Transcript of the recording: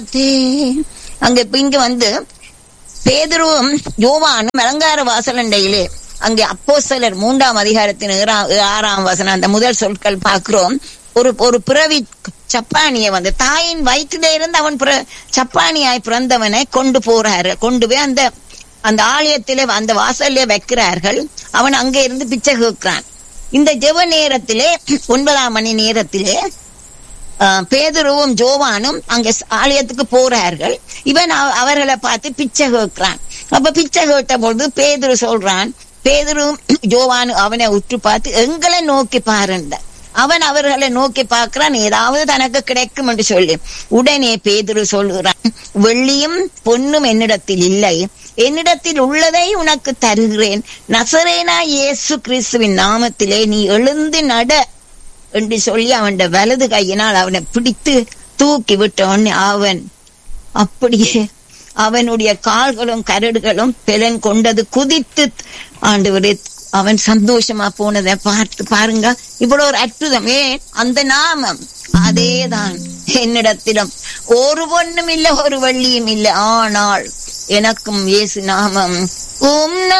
அங்க இப்ப இங்க வந்து பேதுருவும் யோவானும் அலங்கார வாசலண்டையிலே அங்கே அப்போஸ்தலர் மூன்றாம் அதிகாரத்தின் ஏறா- ஆறாம் வசனம் அந்த முதல் சொற்கள் பார்க்கிறோம் ஒரு ஒரு பிறவி சப்பானிய வந்து தாயின் வயிற்றில இருந்து அவன் பிற- சப்பானியாய் பிறந்தவனை கொண்டு போறாரு கொண்டு போய் அந்த அந்த ஆலயத்திலே அந்த வாசல்ல வைக்கிறார்கள் அவன் அங்க இருந்து பிச்சை கேட்கிறான் இந்த ஜெப நேரத்திலே ஒன்பதாம் மணி நேரத்திலே ஆஹ், பேதுருவும் ஜோவானும் அங்க ஸ்- ஆலயத்துக்கு போறார்கள் இவன் அவ- அவர்களை பார்த்து பிச்சை கேட்கிறான் அப்ப பிச்சை கேட்ட பொழுது பேதுரு சொல்றான் பேதுரும் ஜோவானு அவனை உற்று பார்த்து எங்களை நோக்கி பாருண்ட அவன் அவர்களை நோக்கி பார்க்கிறான் ஏதாவது தனக்கு கிடைக்கும் என்று சொல்லி உடனே பேதுரு சொல்கிறான் வெள்ளியும் பொன்னும் என்னிடத்தில் இல்லை என்னிடத்தில் உள்ளதை உனக்கு தருகிறேன் நசரேனா இயேசு கிறிஸ்துவின் நாமத்திலே நீ எழுந்து நட என்று சொல்லி அவன் வலது கையினால் அவனை பிடித்து தூக்கி விட்ட உடனே அவன் அப்படியே அவனுடைய கால்களும் கரடுகளும் பெலன் கொண்டது குதித்து ஆண்டவரே அவன் சந்தோஷமா போனதை பார்த்து பாருங்க இவ்வளவு ஒரு அற்புதம் ஏன் அந்த நாமம் அதேதான் என்னிடத்திலும் ஒரு பொண்ணும் இல்ல ஒரு வள்ளியும் இல்ல ஆனால் எனக்கும் இயேசு நாமம் உம்